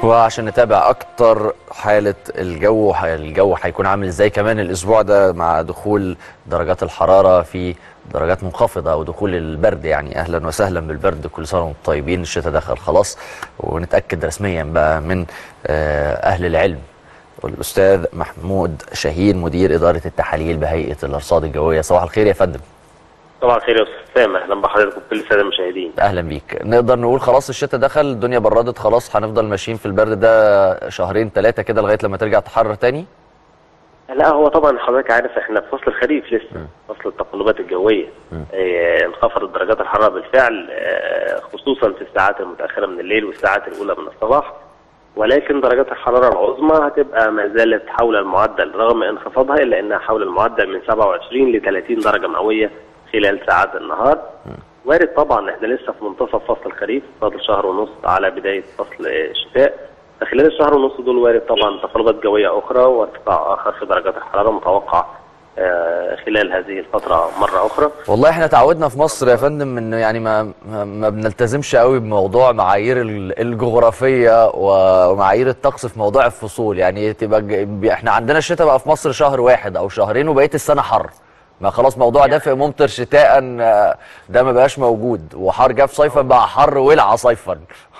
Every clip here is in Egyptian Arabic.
وعشان نتابع اكتر حاله الجو الجو هيكون عامل ازاي كمان الاسبوع ده مع دخول درجات الحراره في درجات منخفضه او دخول البرد يعني اهلا وسهلا بالبرد كل سنه وانتم طيبين الشتاء دخل خلاص ونتاكد رسميا بقى من آه، اهل العلم والاستاذ محمود شاهين مدير اداره التحاليل بهيئه الارصاد الجويه صباح الخير يا فندم طبعا خير يا استاذ سامح اهلا بحضرتك وكل الساده المشاهدين اهلا بيك نقدر نقول خلاص الشتاء دخل الدنيا بردت خلاص هنفضل ماشيين في البرد ده شهرين ثلاثه كده لغايه لما ترجع تحرر تاني لا هو طبعا حضرتك عارف احنا في فصل الخريف لسه فصل التقلبات الجويه آه، انخفضت درجات الحراره بالفعل آه، خصوصا في الساعات المتاخره من الليل والساعات الاولى من الصباح ولكن درجات الحراره العظمى هتبقى ما زالت حول المعدل رغم انخفاضها الا انها حول المعدل من 27 ل 30 درجه مئويه خلال ساعات النهار وارد طبعا احنا لسه في منتصف فصل الخريف فاضل شهر ونص على بدايه فصل الشتاء فخلال الشهر ونص دول وارد طبعا تقلبات جويه اخرى وارتفاع اخر في درجات الحراره متوقع آه، خلال هذه الفتره مره اخرى والله احنا تعودنا في مصر يا فندم انه يعني ما ما- ما بنلتزمش قوي بموضوع معايير ال- الجغرافيه ومعايير الطقس في موضوع الفصول يعني تبقى ج- احنا عندنا الشتاء بقى في مصر شهر واحد او شهرين وبقيه السنه حر ما خلاص موضوع دافئ ممطر شتاء آه، ده ما بقاش موجود وحر جاف صيفا بقى حر ولع صيفا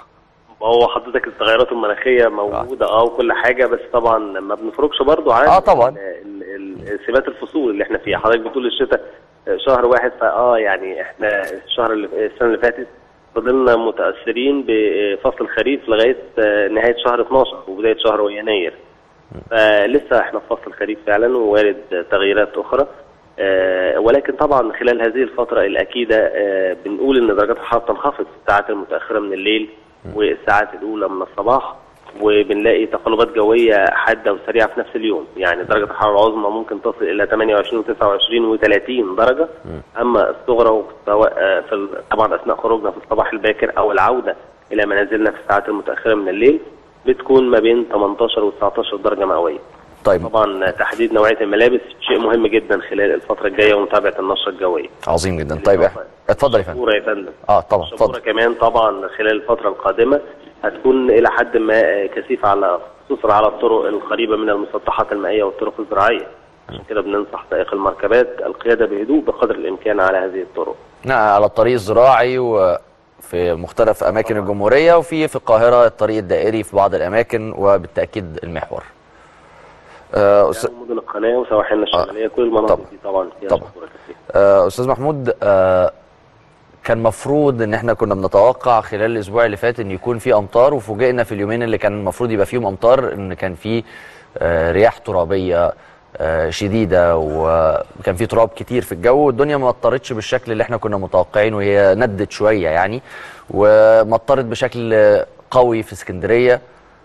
هو حضرتك التغيرات المناخيه موجوده اه وكل حاجه بس طبعا ما بنفرجش برضو عن آه طبعا. ال- ال- ال- سمات الفصول اللي احنا فيها حضرتك بتقول الشتاء شهر واحد فاه يعني احنا الشهر اللي السنه اللي فاتت فضلنا متاثرين بفصل الخريف لغايه آه، نهايه شهر 12 وبدايه شهر يناير فلسه احنا في فصل الخريف فعلا ووارد تغييرات اخرى آه، ولكن طبعا خلال هذه الفتره الاكيده آه، بنقول ان درجات الحراره تنخفض في الساعات المتاخره من الليل والساعات الاولى من الصباح وبنلاقي تقلبات جويه حاده وسريعه في نفس اليوم يعني درجه الحراره العظمى ممكن تصل الى 28 و29 و30 درجه اما الصغرى سواء آه، في ال- طبعا اثناء خروجنا في الصباح الباكر او العوده الى منازلنا في الساعات المتاخره من الليل بتكون ما بين 18 و19 درجه مئويه طيب طبعا تحديد نوعيه الملابس شيء مهم جدا خلال الفتره الجايه ومتابعه النشره الجويه عظيم جدا طيب إح- اتفضل يا فندم الشبوره يا فندم اه طبعا الشبوره اتفضل كمان طبعا خلال الفتره القادمه هتكون الى حد ما كثيفه على خصوصا على الطرق القريبه من المسطحات المائيه والطرق الزراعيه عشان كده بننصح سائق المركبات القياده بهدوء بقدر الامكان على هذه الطرق نعم على الطريق الزراعي وفي مختلف اماكن الجمهوريه وفي في القاهره الطريق الدائري في بعض الاماكن وبالتاكيد المحور آه، أس- يعني مدن القناه وسواحلنا الشماليه كل المناطق طبعا. دي طبعا فيها طبعا. شبوره كثيره آه، استاذ محمود آه، كان مفروض ان احنا كنا بنتوقع خلال الاسبوع اللي فات ان يكون في امطار وفوجئنا في اليومين اللي كان المفروض يبقى فيهم امطار ان كان في آه، رياح ترابيه آه، شديده وكان في تراب كتير في الجو والدنيا ما مطرتش بالشكل اللي احنا كنا متوقعينه وهي ندت شويه يعني ومطرت بشكل قوي في اسكندريه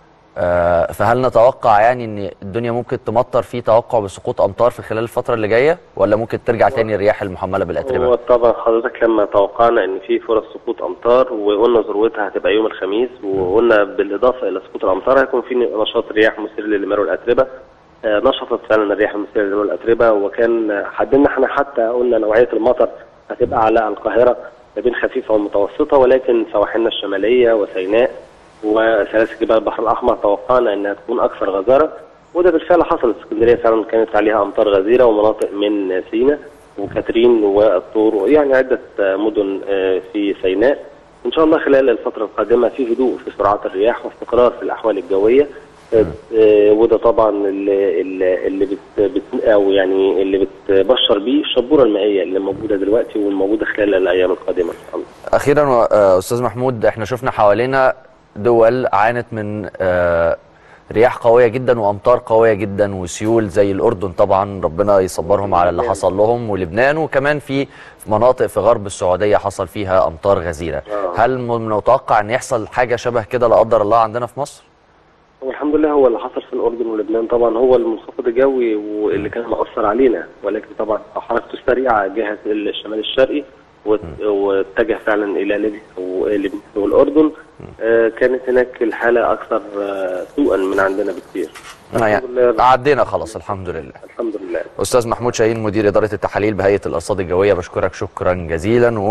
آه، فهل نتوقع يعني ان الدنيا ممكن تمطر في توقع بسقوط امطار في خلال الفتره اللي جايه ولا ممكن ترجع تاني الرياح المحمله هو بالاتربه؟ طبعا حضرتك لما توقعنا ان في فرص سقوط امطار وقلنا ذروتها هتبقى يوم الخميس وقلنا بالاضافه الى سقوط الامطار هيكون في نشاط رياح مثير للمار والاتربه آه، نشطت فعلا الرياح المثيره للمار والاتربه وكان حددنا احنا حتى قلنا نوعيه المطر هتبقى على القاهره ما بين خفيفه ومتوسطه ولكن سواحلنا الشماليه وسيناء وسلاسل جبال البحر الاحمر توقعنا انها تكون اكثر غزاره وده بالفعل حصل اسكندريه فعلا كانت عليها امطار غزيره ومناطق من سيناء وكاترين والطور يعني عده آه، مدن آه، في سيناء ان شاء الله خلال الفتره القادمه في هدوء في سرعات الرياح واستقرار في الاحوال الجويه آه، آه، وده طبعا اللي اللي اللي بت بت او يعني اللي بتبشر بيه الشبوره المائيه اللي موجوده دلوقتي والموجوده خلال الايام القادمه ان شاء الله اخيرا آه، استاذ محمود احنا شفنا حوالينا دول عانت من آه، رياح قويه جدا وامطار قويه جدا وسيول زي الاردن طبعا ربنا يصبرهم على اللي حصل لهم ولبنان وكمان في مناطق في غرب السعوديه حصل فيها امطار غزيره آه. هل من المتوقع ان يحصل حاجه شبه كده لا قدر الله عندنا في مصر والحمد لله هو اللي حصل في الاردن ولبنان طبعا هو المنخفض الجوي واللي كان مأثر علينا ولكن طبعا حركته السريعه جهه الشمال الشرقي وات- واتجه فعلا الى ليبيا ولبنان والاردن آه، كانت هناك الحاله اكثر آه، سوءا من عندنا بكثير آه، يعني الحمد لله عدينا خلاص الحمد لله الحمد لله استاذ محمود شاهين مدير اداره التحاليل بهيئه الارصاد الجويه بشكرك شكرا جزيلا